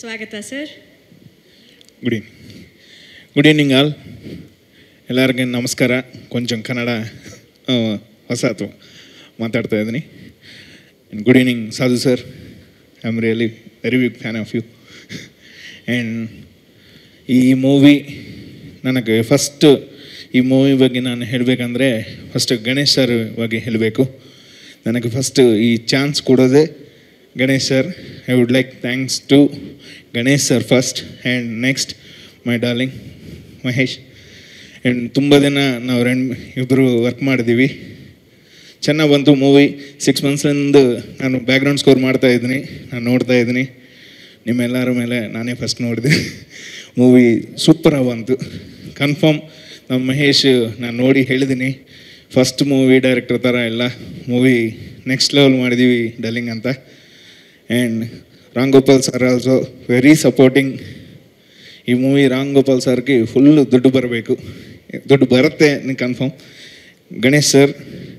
ಸ್ವಾಗತ sir good evening good evening all ಎಲ್ಲರಿಗೂ ನಮಸ್ಕಾರ ಕೊಂಚ ಕನ್ನಡ ಆ, ಹೊಸತು ಮಾತಾಡ್ತಾ ಇದ್ದೀನಿ good evening Sadhu sir I am really very big fan of you and ಈ ಮೂವಿ ನನಗೆ ಫಸ್ಟ್ ಈ ಮೂವಿ ಬಗ್ಗೆ ನಾನು ಹೇಳಬೇಕಂದ್ರೆ ಫಸ್ಟ್ ಗಣೇಶ್ ಸರ್ ಬಗ್ಗೆ ಹೇಳಬೇಕು ನನಗೆ ಫಸ್ಟ್ ಈ ಚಾನ್ಸ್ ಕೊಡೋದೇ Ganesh sir I would like thanks to Ganesh sir first and next my darling Mahesh and ತುಂಬ ದಿನ ನಾವು రెండు ಇಬ್ಬರು ವರ್ಕ್ ಮಾಡಿದ್ದೀವಿ ಚೆನ್ನಾಗಿ ಬಂತು ಮೂವಿ ಸಿಕ್ಸ್ ಮಂತ್ಸಿಂದ ನಾನು ಬ್ಯಾಕ್ಗ್ರೌಂಡ್ ಸ್ಕೋರ್ ಮಾಡ್ತಾ ಇದ್ದೀನಿ ನಾನು ನೋಡ್ತಾ ಇದ್ದೀನಿ ನಿಮ್ಮೆಲ್ಲರ ಮೇಲೆ ನಾನೇ ಫಸ್ಟ್ ನೋಡಿದೆ ಮೂವಿ ಸೂಪರಾಗಿ ಬಂತು ಕನ್ಫರ್ಮ್ ನಮ್ಮ ಮಹೇಶ್ ನಾನು ನೋಡಿ ಹೇಳಿದ್ದೀನಿ ಫಸ್ಟ್ ಮೂವಿ ಡೈರೆಕ್ಟರ್ ಥರ ಎಲ್ಲ ಮೂವಿ ನೆಕ್ಸ್ಟ್ ಲೆವೆಲ್ ಮಾಡಿದ್ದೀವಿ ಡಲ್ಲಿಂಗ್ ಅಂತ and Ram Gopal sir also very supporting ಈ ಮೂವಿ ರಾಮ್ ಗೋಪಾಲ್ ಸರ್ಗೆ ಫುಲ್ಲು ದುಡ್ಡು ಬರಬೇಕು ದುಡ್ಡು ಬರುತ್ತೆ ನೀವು ಕನ್ಫರ್ಮ್ ಗಣೇಶ್ ಸರ್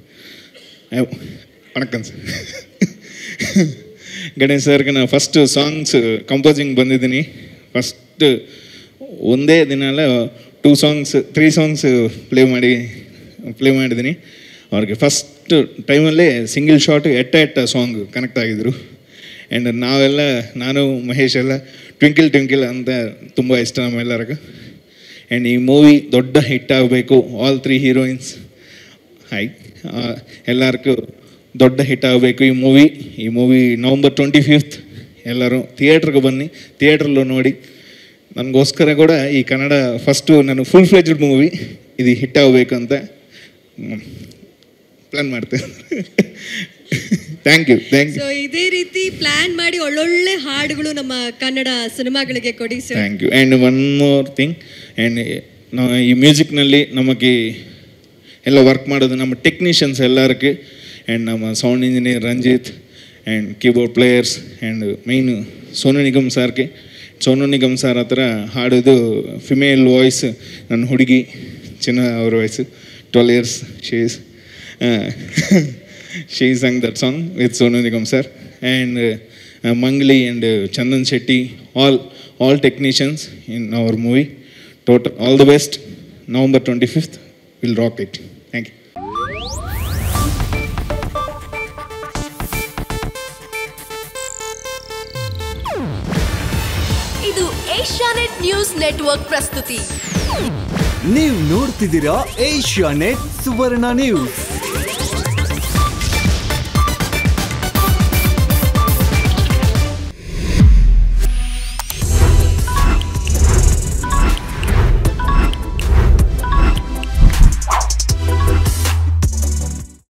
ವಣಕಂ ಸರ್ ಗಣೇಶ್ ಸರ್ಗೆ ನಾನು ಫಸ್ಟ್ ಸಾಂಗ್ಸ್ ಕಂಪೋಸಿಂಗ್ ಬಂದಿದ್ದೀನಿ ಫಸ್ಟ್ ಒಂದೇ ದಿನ ಅಲ್ಲ two songs three songs play ಮಾಡಿ ಪ್ಲೇ ಮಾಡಿದ್ದೀನಿ ಅವ್ರಿಗೆ ಫಸ್ಟ್ ಟೈಮಲ್ಲೇ ಸಿಂಗಲ್ ಶಾಟ್ ಎಟ್ಟ ಎಟ್ಟ ಸಾಂಗ್ ಕನೆಕ್ಟ್ ಆಗಿದ್ರು ಆ್ಯಂಡ್ ನಾವೆಲ್ಲ ನಾನು ಮಹೇಶ್ ಎಲ್ಲ ಟ್ವಿಂಕಿಲ್ ಟ್ವಿಂಕಿಲ್ ಅಂತ ತುಂಬ ಇಷ್ಟ ನಮ್ಮೆಲ್ಲರಿಗೂ ಆ್ಯಂಡ್ ಈ ಮೂವಿ ದೊಡ್ಡ ಹಿಟ್ ಆಗಬೇಕು ಆಲ್ ತ್ರೀ ಹೀರೋಯಿನ್ಸ್ ಹಾಯ್ ಎಲ್ಲರಿಗೂ ದೊಡ್ಡ ಹಿಟ್ ಆಗಬೇಕು ಈ ಮೂವಿ ಈ ಮೂವಿ ನವಂಬರ್ ಟ್ವೆಂಟಿ ಫಿಫ್ತ್ ಎಲ್ಲರೂ ಥಿಯೇಟ್ರಿಗೆ ಬನ್ನಿ ಥಿಯೇಟ್ರಲ್ಲೂ ನೋಡಿ ನನಗೋಸ್ಕರ ಕೂಡ ಈ ಕನ್ನಡ ಫಸ್ಟು ನಾನು ಫುಲ್ ಫ್ಲೆಜ್ಡ್ ಮೂವಿ ಇದು ಹಿಟ್ ಆಗಬೇಕು ಅಂತ ಪ್ಲ್ಯಾನ್ ಮಾಡ್ತೇನೆ thank you thank you so ಇದೇ ರೀತಿ ಪ್ಲಾನ್ ಮಾಡಿ ಒಳ್ಳೊಳ್ಳೆ ಹಾಡುಗಳು ನಮ್ಮ ಕನ್ನಡ ಸಿನಿಮಾಗಳಿಗೆ ಕೊಡಿ sir thank you and one more thing and ನಾವು ಈ ಮ್ಯೂಸಿಕ್ನಲ್ಲಿ ನಮಗೆ ಎಲ್ಲ ವರ್ಕ್ ಮಾಡೋದು ನಮ್ಮ ಟೆಕ್ನಿಷಿಯನ್ಸ್ ಎಲ್ಲರಿಗೆ ಆ್ಯಂಡ್ ನಮ್ಮ sound engineer Ranjith and keyboard players and ಮೈನು ಸೋನು ನಿಗಮ್ ಸರ್ಗೆ ಸೋನು ನಿಗಮ್ ಸರ್ ಹತ್ರ ಹಾಡೋದು ಫಿಮೇಲ್ ವಾಯ್ಸ್ ನನ್ನ ಹುಡುಗಿ ಚಿನ್ನ ಅವ್ರ voice twelve years she's she sung that song with Sonu Nigam sir and Mangli and Chandan Shetty all all technicians in our movie total all the best November twenty fifth will rock it thank you ಇದು Asianet news network ಪ್ರಸ್ತುತಿ ನೀವು ನೋಡ್ತಿದ್ದೀರಾ Asia net ಸುವರ್ಣ news